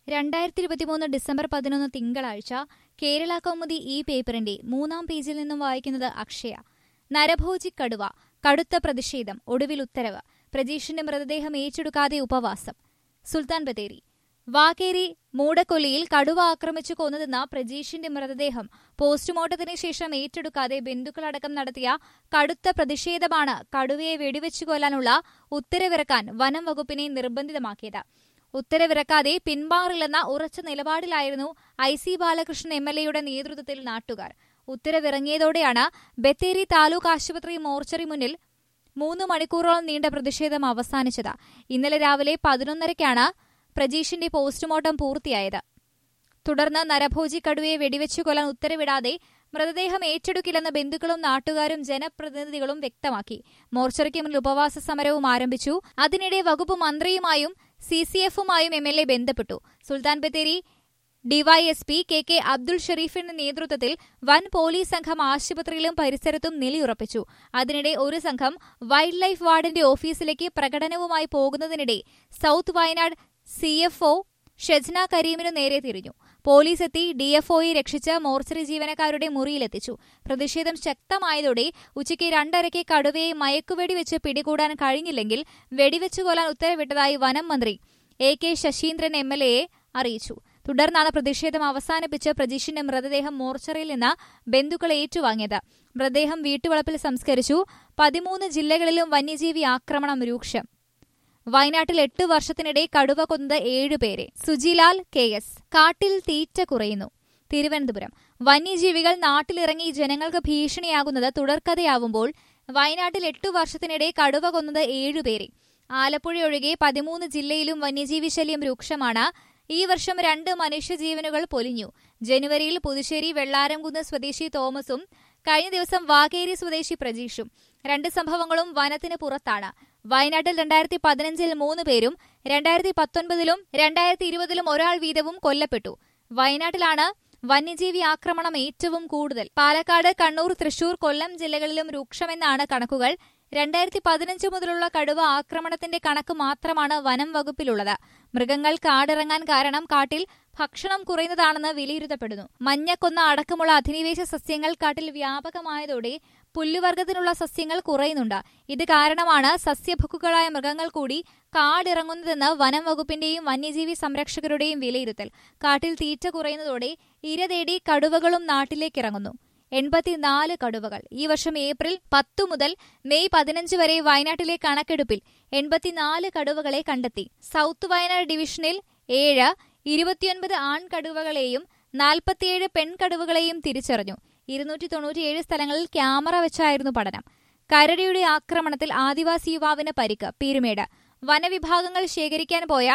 രണ്ടായിരത്തി ഇരുപത്തിമൂന്ന് ഡിസംബർ പതിനൊന്ന് തിങ്കളാഴ്ച കേരള കൗമുദി ഈ പേപ്പറിന്റെ മൂന്നാം പേജിൽ നിന്നും വായിക്കുന്നത് അക്ഷയ നരഭോജി കടുവ കടുത്ത പ്രതിഷേധം ഒടുവിൽ ഉത്തരവ് പ്രജീഷിന്റെ മൃതദേഹം ഏറ്റെടുക്കാതെ ഉപവാസം സുൽത്താൻ ബത്തേരി വാക്കേരി മൂടക്കൊല്ലിയിൽ കടുവ ആക്രമിച്ചു കൊന്നതെന്ന പ്രജീഷിന്റെ മൃതദേഹം പോസ്റ്റ്മോർട്ടത്തിന് ശേഷം ഏറ്റെടുക്കാതെ ബന്ധുക്കളടക്കം നടത്തിയ കടുത്ത പ്രതിഷേധമാണ് കടുവയെ വെടിവെച്ചു കൊല്ലാനുള്ള ഉത്തരവിറക്കാൻ വനം വകുപ്പിനെ നിർബന്ധിതമാക്കിയത് ഉത്തരവിറക്കാതെ പിന്മാറില്ലെന്ന ഉറച്ച നിലപാടിലായിരുന്നു I C Balakrishnan M L എയുടെ നേതൃത്വത്തിൽ നാട്ടുകാർ ഉത്തരവിറങ്ങിയതോടെയാണ് ബത്തേരി താലൂക്ക് ആശുപത്രി മോർച്ചറി മുന്നിൽ മൂന്ന് മണിക്കൂറോളം നീണ്ട പ്രതിഷേധം അവസാനിച്ചത് ഇന്നലെ രാവിലെ പതിനൊന്നരയ്ക്കാണ് പ്രജീഷിന്റെ പോസ്റ്റ്മോർട്ടം പൂർത്തിയായത് തുടർന്ന് നരഭോജി കടുവയെ വെടിവെച്ചു കൊല്ലാൻ ഉത്തരവിടാതെ മൃതദേഹം ഏറ്റെടുക്കില്ലെന്ന് ബന്ധുക്കളും നാട്ടുകാരും ജനപ്രതിനിധികളും വ്യക്തമാക്കി മോർച്ചറിക്ക് മുന്നിൽ ഉപവാസ സമരവും ആരംഭിച്ചു അതിനിടെ വകുപ്പ് മന്ത്രിയുമായും സി സി എഫുമായും എം എൽ എ ബന്ധപ്പെട്ടു Sultan Bathery DYSP K K Abdul ഷെരീഫിന്റെ നേതൃത്വത്തിൽ വൻ പോലീസ് സംഘം ആശുപത്രിയിലും പരിസരത്തും നിലയുറപ്പിച്ചു അതിനിടെ ഒരു സംഘം വൈൽഡ് ലൈഫ് വാർഡിന്റെ ഓഫീസിലേക്ക് പ്രകടനവുമായി പോകുന്നതിനിടെ south Wayanad C F O Shejna കരീമിനു നേരെ തിരിഞ്ഞു പോലീസ് എത്തി ഡിഎഫ്ഒയെ രക്ഷിച്ച് മോർച്ചറി ജീവനക്കാരുടെ മുറിയിലെത്തിച്ചു പ്രതിഷേധം ശക്തമായതോടെ ഉച്ചയ്ക്ക് രണ്ടരയ്ക്ക് കടുവയെ മയക്കുവെടി വെച്ച് പിടികൂടാൻ കഴിഞ്ഞില്ലെങ്കിൽ വെടിവെച്ചു കൊല്ലാൻ ഉത്തരവിട്ടതായി വനം മന്ത്രി A K Saseendran M L എയെ അറിയിച്ചു തുടർന്നാണ് പ്രതിഷേധം അവസാനിപ്പിച്ച് പ്രജീഷിന്റെ മൃതദേഹം മോർച്ചറിയിൽ നിന്ന് ബന്ധുക്കൾ ഏറ്റുവാങ്ങിയത് മൃതദേഹം വീട്ടുവളപ്പിൽ സംസ്കരിച്ചു പതിമൂന്ന് ജില്ലകളിലും വന്യജീവി ആക്രമണം രൂക്ഷം വയനാട്ടിൽ എട്ട് വർഷത്തിനിടെ കടുവ കൊന്നത് ഏഴുപേരെ സുജിലാൽ കെ എസ് കാട്ടിൽ തീറ്റ കുറയുന്നു തിരുവനന്തപുരം വന്യജീവികൾ നാട്ടിലിറങ്ങി ജനങ്ങൾക്ക് ഭീഷണിയാകുന്നത് തുടർക്കഥയാവുമ്പോൾ വയനാട്ടിൽ എട്ടു വർഷത്തിനിടെ കടുവ കൊന്നത് ഏഴുപേരെ ആലപ്പുഴയൊഴികെ പതിമൂന്ന് ജില്ലയിലും വന്യജീവി ശല്യം രൂക്ഷമാണ് ഈ വർഷം രണ്ട് മനുഷ്യജീവനുകൾ പൊലിഞ്ഞു ജനുവരിയിൽ പുതുശ്ശേരി വെള്ളാരംകുന്ന് സ്വദേശി തോമസും കഴിഞ്ഞ ദിവസം വാകേരി സ്വദേശി പ്രജീഷും രണ്ട് സംഭവങ്ങളും വനത്തിന് പുറത്താണ് വയനാട്ടിൽ രണ്ടായിരത്തി പതിനഞ്ചിൽ മൂന്ന് പേരും രണ്ടായിരത്തി പത്തൊൻപതിലും രണ്ടായിരത്തി ഇരുപതിലും ഒരാൾ വീതവും കൊല്ലപ്പെട്ടു വയനാട്ടിലാണ് വന്യജീവി ആക്രമണം ഏറ്റവും കൂടുതൽ പാലക്കാട് കണ്ണൂർ തൃശൂർ കൊല്ലം ജില്ലകളിലും രൂക്ഷമെന്നാണ് കണക്കുകൾ രണ്ടായിരത്തി പതിനഞ്ച് മുതലുള്ള കടുവ ആക്രമണത്തിന്റെ കണക്ക് മാത്രമാണ് വനം വകുപ്പിലുള്ളത് മൃഗങ്ങൾ കാടിറങ്ങാൻ കാരണം കാട്ടിൽ ഭക്ഷണം കുറയുന്നതാണെന്ന് വിലയിരുത്തപ്പെടുന്നു മഞ്ഞക്കൊന്ന അടക്കമുള്ള അധിനിവേശ സസ്യങ്ങൾ കാട്ടിൽ വ്യാപകമായതോടെ പുല്ലുവർഗത്തിനുള്ള സസ്യങ്ങൾ കുറയുന്നുണ്ട് ഇത് കാരണമാണ് സസ്യഭുക്കുകളായ മൃഗങ്ങൾ കൂടി കാടിറങ്ങുന്നതെന്ന് വനം വകുപ്പിന്റെയും വന്യജീവി സംരക്ഷകരുടെയും വിലയിരുത്തൽ കാട്ടിൽ തീറ്റ കുറയുന്നതോടെ ഇര തേടി കടുവകളും നാട്ടിലേക്കിറങ്ങുന്നു എൺപത്തിനാല് കടുവകൾ ഈ വർഷം ഏപ്രിൽ പത്തു മുതൽ മെയ് പതിനഞ്ച് വരെ വയനാട്ടിലെ കണക്കെടുപ്പിൽ എൺപത്തിനാല് കടുവകളെ കണ്ടെത്തി സൗത്ത് വയനാട് ഡിവിഷനിൽ ഏഴ് ഇരുപത്തിയൊൻപത് ആൺകടുവകളെയും നാൽപ്പത്തിയേഴ് പെൺകടുവകളെയും തിരിച്ചറിഞ്ഞു ഇരുന്നൂറ്റി തൊണ്ണൂറ്റിയേഴ് സ്ഥലങ്ങളിൽ ക്യാമറ വെച്ചായിരുന്നു പഠനം കരടിയുടെ ആക്രമണത്തിൽ ആദിവാസി യുവാവിന് പരിക്ക് പീരുമേട് വനവിഭാഗങ്ങൾ ശേഖരിക്കാൻ പോയ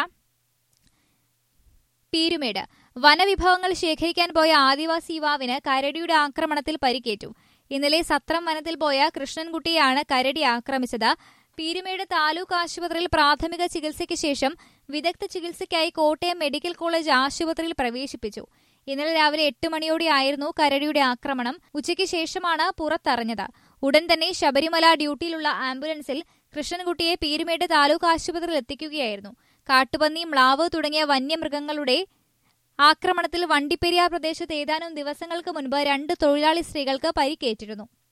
പീരുമേട് വനവിഭവങ്ങൾ ശേഖരിക്കാൻ പോയ ആദിവാസി യുവാവിന് കരടിയുടെ ആക്രമണത്തിൽ പരിക്കേറ്റു ഇന്നലെ സത്രം വനത്തിൽ പോയ കൃഷ്ണൻകുട്ടിയാണ് കരടി ആക്രമിച്ചത് പീരുമേട് താലൂക്ക് ആശുപത്രിയിൽ പ്രാഥമിക ചികിത്സയ്ക്ക് ശേഷം വിദഗ്ധ ചികിത്സയ്ക്കായി കോട്ടയം മെഡിക്കൽ കോളേജ് ആശുപത്രിയിൽ പ്രവേശിപ്പിച്ചു ഇന്നലെ രാവിലെ എട്ട് മണിയോടെയായിരുന്നു കരടിയുടെ ആക്രമണം ഉച്ചയ്ക്ക് ശേഷമാണ് പുറത്തറിഞ്ഞത് ഉടൻ തന്നെ ശബരിമല ഡ്യൂട്ടിയിലുള്ള ആംബുലൻസിൽ കൃഷ്ണൻകുട്ടിയെ പീരുമേട് താലൂക്ക് ആശുപത്രിയിൽ എത്തിക്കുകയായിരുന്നു കാട്ടുപന്നി മ്ലാവ് തുടങ്ങിയ വന്യമൃഗങ്ങളുടെ ആക്രമണത്തിൽ വണ്ടിപ്പെരിയാർ പ്രദേശത്ത് ഏതാനും ദിവസങ്ങൾക്ക് മുൻപ് രണ്ട് തൊഴിലാളി സ്ത്രീകൾക്ക് പരിക്കേറ്റിരുന്നു